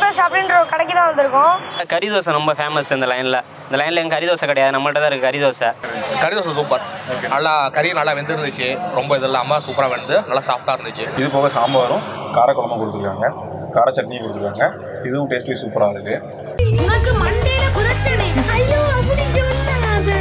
Best அப்படின்ற ஒரு கடைக்கு தான் வந்திருக்கோம் கறி தோசை ரொம்ப ஃபேமஸ் இந்த லைனில் இந்த லைனில் எங்கள் கறி தோசை கிடையாது நம்மள்ட்ட தான் இருக்குது கறி தோசை கறி தோசை சூப்பர் நல்லா கறி நல்லா வெந்திருந்துச்சு ரொம்ப இது இல்லாமல் சூப்பராக வெந்து நல்லா சாஃப்டாக இருந்துச்சு இது போக சாம்பாரும் காரக்குழம்பும் கொடுத்துருக்காங்க கார சட்னியும் கொடுத்துருக்காங்க இதுவும் டேஸ்ட் வைஸ் சூப்பராக இருக்குது உனக்கு மண்டையில குரட்டனே ஐயோ அப்படி சொல்லாத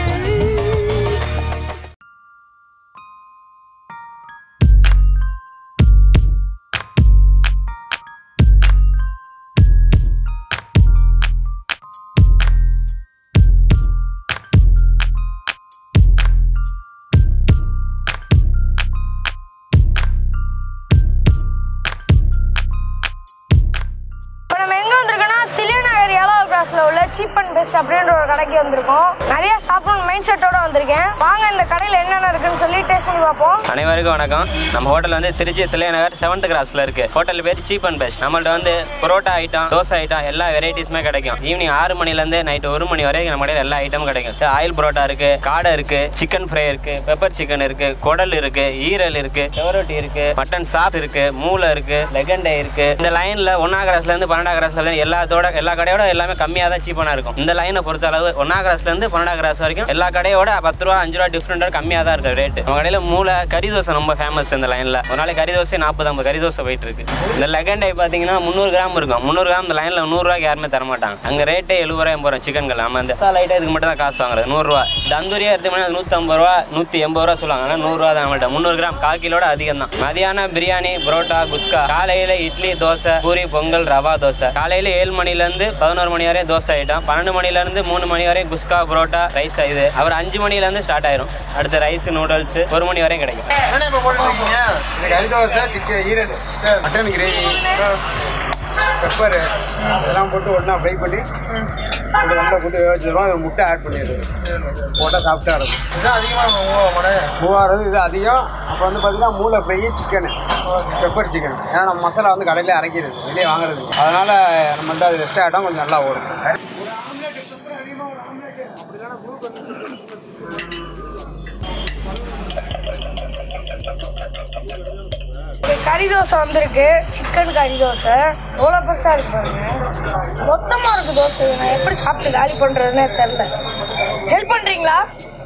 இப்போ நம்ம எங்கே வந்திருக்கோம்னா தில்லைநகர் ஏழாவது கிளாஸில் உள்ள சீப் அண்ட் பெஸ்ட் அப்படின்ற ஒரு கடைக்கு வந்திருக்கோம் நிறைய சாப்பிடணும் மைண்ட் செட்டோட வந்திருக்கேன் வாங்க இந்த கடையில் என்னென்ன இருக்குன்னு சொல்லி டேஸ்ட் பண்ணி பார்ப்போம் அனைவருக்கும் வணக்கம் நம்ம ஹோட்டல் வந்து திருச்சி தில்லைநகர் செவன்த் கிராஸில் இருக்குது ஹோட்டல் பேர் சீப் அண்ட் பெஸ்ட் நம்மள்ட்ட வந்து பரோட்டா ஐட்டம் தோசை ஐட்டம் எல்லா வெரைட்டிஸுமே கிடைக்கும் ஈவினிங் ஆறு மணிலேருந்து நைட்டு ஒரு மணி வரைக்கும் நம்ம கடையில் எல்லா ஐட்டமும் கிடைக்கும் So, ஆயில் பரோட்டா இருக்குது காடை இருக்குது சிக்கன் ஃப்ரை இருக்குது பெப்பர் சிக்கன் இருக்குது குடல் இருக்குது ஈரல் இருக்குது செவரொட்டி இருக்குது மட்டன் சாப் இருக்குது மூளை இருக்குது லெகண்டை இருக்குது இந்த லைனில் ஒன்றா கிராஸ்லேருந்து பன்னெண்டாம் கிராஸ்லேருந்து எல்லாத்தோட எல்லா கடையோட எல்லாமே கம்மியாக தான் சீப்பாக இருக்கும் இந்த லைனை பொறுத்த அளவு ஒன்றா கிராஸ்லேருந்து பன்னெண்டாம் கிராஸ் வரைக்கும் எல்லா கடையோட பத்து ரூபா அஞ்சு ரூபா டிஃப்ரெண்டாக கம்மியாக தான் இருக்கு ரேட்டு நம்ம கடையில் மூளை கறி தோசை ரொம்ப ஃபேமஸ் இந்த லைனில் ஒரு நாளைக்கு கறி தோசை நாற்பது ஐம்பது கறி தோசை போயிட்டு இருக்கு இந்த லெகண்டை பார்த்தீங்கன்னா முந்நூறு கிராம் இருக்கும் முந்நூறு கிராம் இந்த லைனில் நூறுரூவாய்க்கு யாருமே தர மாட்டாங்க அங்கே ரேட்டே எழுபது ரூபாய் எண்பது ரூபா சிக்கன்கள் நம்ம இந்த லைட்டாக இதுக்கு மட்டும் தான் காசு வாங்குறது நூறுரூவா தந்தூரியா எடுத்தோம்னா நூற்றம்பது ரூபா நூற்றி எண்பது ரூபா சொல்லுவாங்க ஆனால் நூறுரூவா தான் நம்மள்ட்ட முந்நூறு கிராம் கால் கிலோட அதிகம் தான் மதியானம் பிரியாணி பரோட்டா குஸ்கா காலையில் இட்லி தோசை பூரி பொங்கல் ரவா தோசை காலையில் ஏழு மணிலேருந்து பதினோரு மணி வரையும் தோசை ஐட்டம் பன்னெண்டு மணிலேருந்து மூணு மணி வரையும் குஸ்கா பரோட்டா ரைஸ் இது அப்புறம் அஞ்சு மணிலேருந்து ஸ்டார்ட் ஆயிரும் அடுத்து ரைஸ் நூடுல்ஸ் ஒரு மணி வரையும் கிடைக்கும் என்ன இப்போ போட்டுருக்கீங்க கறி தோசை சிக்கன் ஈரல் மட்டன் கிரேவி பெப்பரு இதெல்லாம் போட்டு ஒன்றா ஃப்ரை பண்ணி அது நல்லா போட்டு வேக வச்சிருவோம் அது முட்டை ஆட் பண்ணிடுது போட்டால் சாப்பிட்டா இருக்கும் இது அதிகமாக மூவாயிரம் இது அதிகம் அப்போ வந்து பார்த்தீங்கன்னா மூளை ஃப்ரை சிக்கனு பெப்பர் சிக்கன் ஏன்னா நம்ம மசாலா வந்து கடையிலே அரைக்கிறது வெளியே வாங்குறது இல்லை. அதனால நம்மள்ட்ட அது ரெஸ்ட் ஆகிட்டோம் கொஞ்சம் நல்லா ஓடும் இங்க கறி தோசை வந்திருக்கு சிக்கன் கறி தோசை எவ்வளோ பெருசாக இருக்கு பாருங்க மொத்தமாக இருக்கு தோசை நான் எப்படி சாப்பிட்டு காலி பண்ணுறதுன்னே தெரில ஹெல்ப் பண்ணுறீங்களா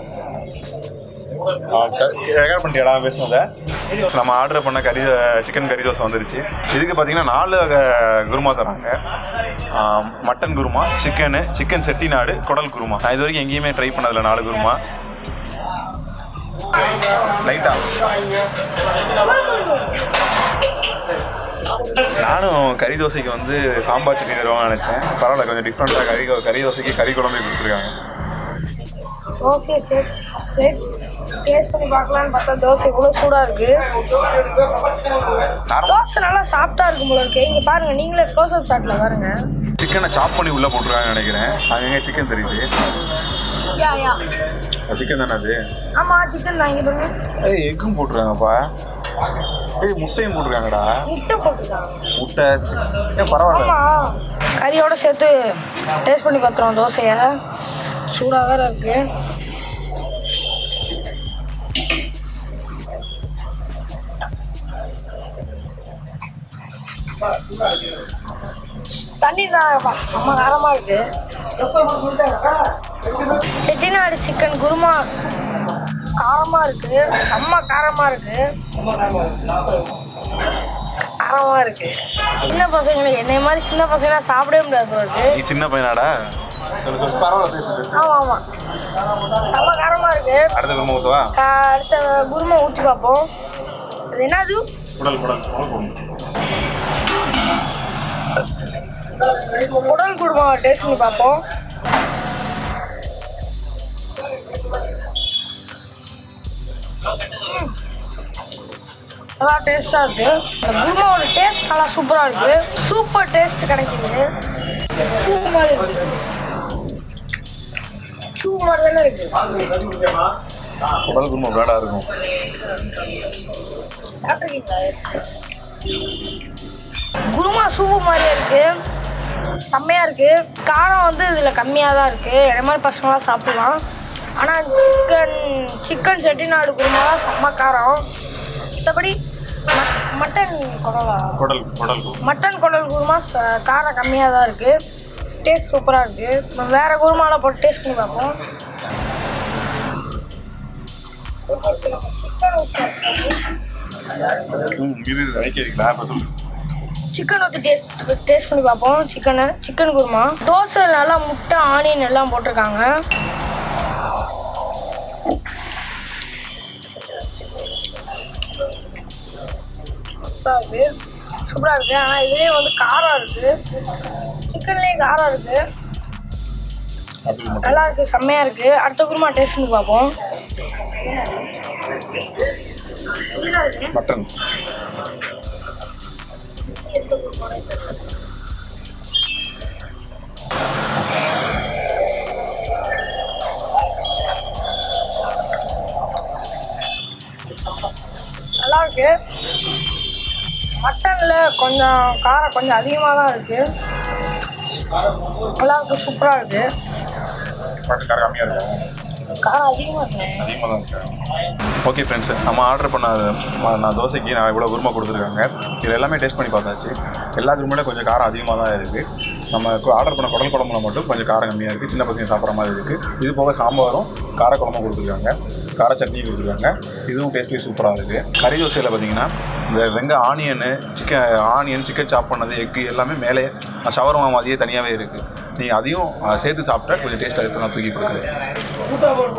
ரெக்கார்ட் பண்ணிட்டியாடா பேசுனதை நம்ம ஆர்டர் பண்ண கறி சிக்கன் கறி தோசை வந்துருச்சு இதுக்கு பார்த்தீங்கன்னா நாலு வகை குருமா தராங்க ஆ, mutton kurma chicken chicken Chettinad குடல் குருமா நான் இது வரைக்கும் எங்கேயுமே ட்ரை பண்ணதில்ல நாலு குருமா லைட்டா நானும் கறி தோசைக்கு வந்து சாம்பார் சட்னி தருவாங்கன்னு நினச்சேன் பரவாயில்ல கொஞ்சம் டிஃப்ரெண்ட்டாக கறி கறி தோசைக்கு கறி குழம்பு கொடுத்துருக்காங்க தோசையை சரி சரி டேஸ்ட் பண்ணி பார்க்கலான்னு பார்த்தா தோசை இவ்வளோ சூடாக இருக்கு தோசை நல்லா சாஃப்டாக இருக்கும் போல இருக்கு இங்கே பாருங்க நீங்களே க்ளோஸ் அப் ஷாட்டில் பாருங்க சிக்கனை சாப் பண்ணி உள்ளே போட்டுருக்காங்கன்னு நினைக்கிறேன் அங்கங்கே சிக்கன் தெரியுது யா யா சிக்கன் தானே அது ஆமாம் சிக்கன் தான் இங்கே பாருங்க ஏய் எக்கும் போட்டிருக்காங்கப்பா ஏய் முட்டையும் போட்டிருக்காங்கடா முட்டை போட்டுருக்காங்க முட்டை சி- ஏன் பரவாயில்ல ஆமாம் கறியோட சேர்த்து டேஸ்ட் பண்ணி பார்த்துருவோம் தோசையை சூடாக வேற இருக்கு தண்ணி தான் செம்ம காரமாக இருக்கு செட்டிநாடு சிக்கன் குருமா காரமாக இருக்கு செம்ம காரமாக இருக்கு காரமாக இருக்கு சின்ன பசங்களுக்கு என்னை மாதிரி சின்ன பசங்க சாப்பிடவே முடியாது போல இருக்கு நீ சின்ன பையனாடா சொல்லு, சொல்லு. பரவாயில்ல பேசு பேசு ஆமா ஆமா செம்ம காரமா இருக்கு அடுத்த குருமா ஊற்றுவா ஆஹ் அடுத்த குருமா ஊற்றி பார்ப்போம் அது என்னது குடல் குடல் குடல் குருமா குடல் குருமா டேஸ்ட் பண்ணி பார்ப்போம் ம். நல்லா டேஸ்டாக இருக்கு இந்த குருமாவோட டேஸ்ட் நல்லா சூப்பராக இருக்கு சூப்பர் டேஸ்ட் கிடைக்குது சூப் மாதிரி இருக்கு சூப் மாதிரி தானே இருக்கு குடல் குருமா பேடா இருக்கும் சாப்பிட்ருக்கீங்களா குருமா சூப்பு மாதிரியே இருக்கு செம்மையாக இருக்கு காரம் வந்து இதில் கம்மியாக தான் இருக்கு என்ன மாதிரி பசங்களாம் சாப்பிடலாம் ஆனால் சிக்கன் சிக்கன் செட்டிநாடு குருமா தான் செம்ம காரம் மற்றபடி மட்டன் குடலா குடல் குடல் மட்டன் குடல் குருமா ச- காரம் கம்மியாக தான் இருக்குது டேஸ்ட் சூப்பராக இருக்குது வேறு குருமாலாம் போட்டு டேஸ்ட் பண்ணி பார்ப்போம் சிக்கன் ம் இரு வைக்கிறீங்களா இப்போ சொல்லு சிக்கன் ஊற்றி டேஸ்ட் டேஸ்ட் பண்ணி பார்ப்போம் சிக்கனை சிக்கன் குருமா தோசை நல்லா முட்டை ஆனியன் எல்லாம் போட்டிருக்காங்க சூப்பராக இருக்குது சூப்பராக இருக்குது ஆனால் இதுலேயே வந்து காரம் இருக்குது சிக்கன்லேயே காரம் இருக்குது நல்லா இருக்குது செம்மையாக இருக்குது அடுத்த குருமா டேஸ்ட் பண்ணி பார்ப்போம் மட்டன் நல்லா இருக்கு மட்டனில் கொஞ்சம் காரம் கொஞ்சம் அதிகமாக தான் இருக்கு நல்லா இருக்கு சூப்பராக இருக்கு மட்டன் காரம் கம்மியாக இருக்கும் காரம் அதிகமாக இருக்கு அதிகமாக தான் இருக்கு ஓகே ஃப்ரெண்ட்ஸ் நம்ம ஆர்டர் பண்ண ம- நான் தோசைக்கு நான் இவ்வளோ குருமா கொடுத்துருக்காங்க இது எல்லாமே டேஸ்ட் பண்ணி பார்த்தாச்சு எல்லா குருமையிலும் கொஞ்சம் காரம் அதிகமாக தான் இருக்குது நம்ம ஆர்டர் பண்ண குடல் குழம்புல மட்டும் கொஞ்சம் காரம் கம்மியாக இருக்குது சின்ன பசங்க சாப்பிட்ற மாதிரி இருக்குது இது போக சாம்பாரும் கார குழம்பும் கொடுத்துருக்காங்க கார சட்னி கொடுத்துருக்காங்க இதுவும் டேஸ்ட்லி சூப்பராக இருக்குது கறி தோசையில் பார்த்தீங்கன்னா இந்த வெங்க ஆனியனு சிக்கன் ஆனியன் சிக்கன் சாப் பண்ணது எக்கு எல்லாமே மேலே ஷவர்மா மாதிரியே தனியாகவே இருக்குது நீங்கள் அதையும் அஹ், சேர்த்து சாப்பிட்டா கொஞ்சம் டேஸ்ட் அதுக்கு நான் தூக்கி கொடுக்குறேன்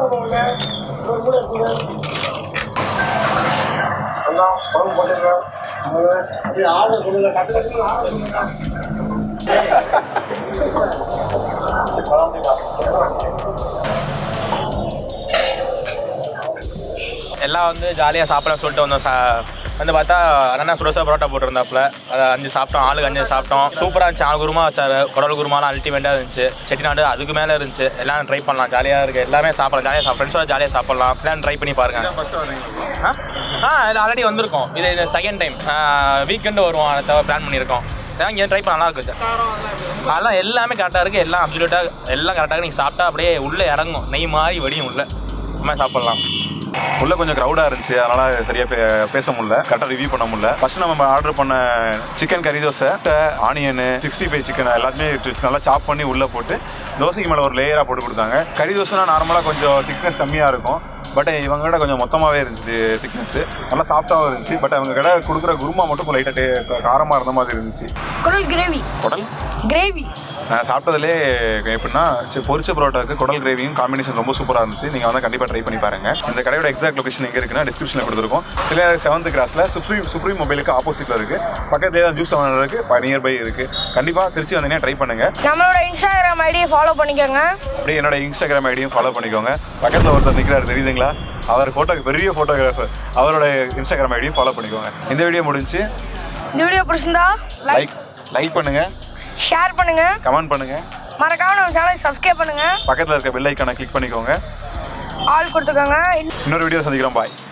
எல்லாம் வந்து ஜாலியாக சாப்பிடலாம் சொல்லிட்டு வந்தோம் சா வந்து பார்த்தா அண்ணா சுரோசா பரோட்டா போட்டிருந்தாப்புல அதை அஞ்சு சாப்பிட்டோம் ஆளுக்கு அஞ்சு சாப்பிட்டோம் சூப்பராக இருந்துச்சு ஆள் குருமா வச்சாரு குடல் குருமாலாம் அல்டிமேட்டாக இருந்துச்சு செட்டிநாடு அதுக்கு மேலே இருந்துச்சு எல்லாம் ட்ரை பண்ணலாம் ஜாலியாக இருக்குது எல்லாமே சாப்பிடலாம் ஜாலியாக சாப்பிட ஃப்ரெண்ட்ஸோட ஜாலியாக சாப்பிடலாம் எல்லாம் ட்ரை பண்ணி பாருங்க ஆ ஆ இது ஆல்ரெடி வந்திருக்கோம் இது இது செகண்ட் டைம் வீக்கெண்டு வருவோம் அதை பிளான் பண்ணியிருக்கோம் இதான் இங்கே ட்ரை பண்ண நல்லா இருக்குது அதெல்லாம் எல்லாமே கரெக்டாக இருக்குது எல்லாம் அப்சல்யூட்டாக எல்லாம் கரெக்டாக நீங்கள் சாப்பிட்டா அப்படியே உள்ளே இறங்கும் நெய் மாதிரி வடியும் உள்ளே நம்ம சாப்பிட்லாம் உள்ள கொஞ்சம் க்ரௌடாக இருந்துச்சு அதனால சரியா பே- பேச முடியல கரெக்டாக ரிவ்யூ பண்ண முடியல ஃபர்ஸ்ட் நம்ம ஆர்டர் பண்ண சிக்கன் கறி dosa onion sixty five chicken எல்லாத்தையுமே நல்லா சாப் பண்ணி உள்ள போட்டு தோசைக்கு மேலே ஒரு லேயராக போட்டு கொடுத்தாங்க கறி தோசைனா நார்மலாக கொஞ்சம் திக்னஸ் கம்மியாக இருக்கும் பட் இவங்க கடை கொஞ்சம் மொத்தமாகவே இருந்துச்சு திக்னஸ் நல்லா சாஃப்டாகவும் இருந்துச்சு பட் அவங்க கடை கொடுக்குற குருமா மட்டும் லைட்டாக காரமாக இருந்த மாதிரி இருந்துச்சு குடல் கிரேவி குடல் கிரேவி நான் சாப்பிட்டதுலே எப்படின்னா சி- பொரிச்ச பரோட்டாக்கு குடல் கிரேவியும் காம்பினேஷன் ரொம்ப சூப்பராக இருந்துச்சு நீங்கள் வந்து கண்டிப்பாக ட்ரை பண்ணி பாருங்க இந்த கடையோட எக்ஸாக்ட் லொகேஷன் எங்கே இருக்குன்னா டிஸ்கிரிப்ஷனில் கொடுத்துருக்கோம் இல்லை செவன்த் கிராஸில் சுப்ரீம் சுப்ரீம் மொபைலுக்கு ஆப்போசிட்டில் இருக்குது பக்கத்துலேயே தான் ஜூஸ் செவன் இருக்குது நியர் பை இருக்குது கண்டிப்பாக திருச்சி வந்தீங்கன்னா ட்ரை பண்ணுங்கள் நம்மளோட இன்ஸ்டாகிராம் ஐடியை ஃபாலோ பண்ணிக்கோங்க அப்படியே என்னோட இன்ஸ்டாகிராம் ஐடியும் ஃபாலோ பண்ணிக்கோங்க பக்கத்தில் ஒருத்தர் நிற்கிறாரு தெரியுதுங்களா அவர் ஃபோட்டோ பெரிய ஃபோட்டோகிராஃபர் அவரோட இன்ஸ்டாகிராம் ஐடியும் ஃபாலோ பண்ணிக்கோங்க இந்த வீடியோ முடிஞ்சு இந்த வீடியோ பிடிச்சிருந்தா லைக் லைக் லைக் பண்ணுங்கள் ஷேர் பண்ணுங்க கமெண்ட் பண்ணுங்கள் மறக்காம நம்ம சேனலை சப்ஸ்கிரைப் பண்ணுங்க பக்கத்தில் இருக்க பெல் ஐக்கானை கிளிக் பண்ணிக்கோங்க ஆள் கொடுத்துக்கோங்க இன்னொரு வீடியோ சந்திக்கிறோம் பாய்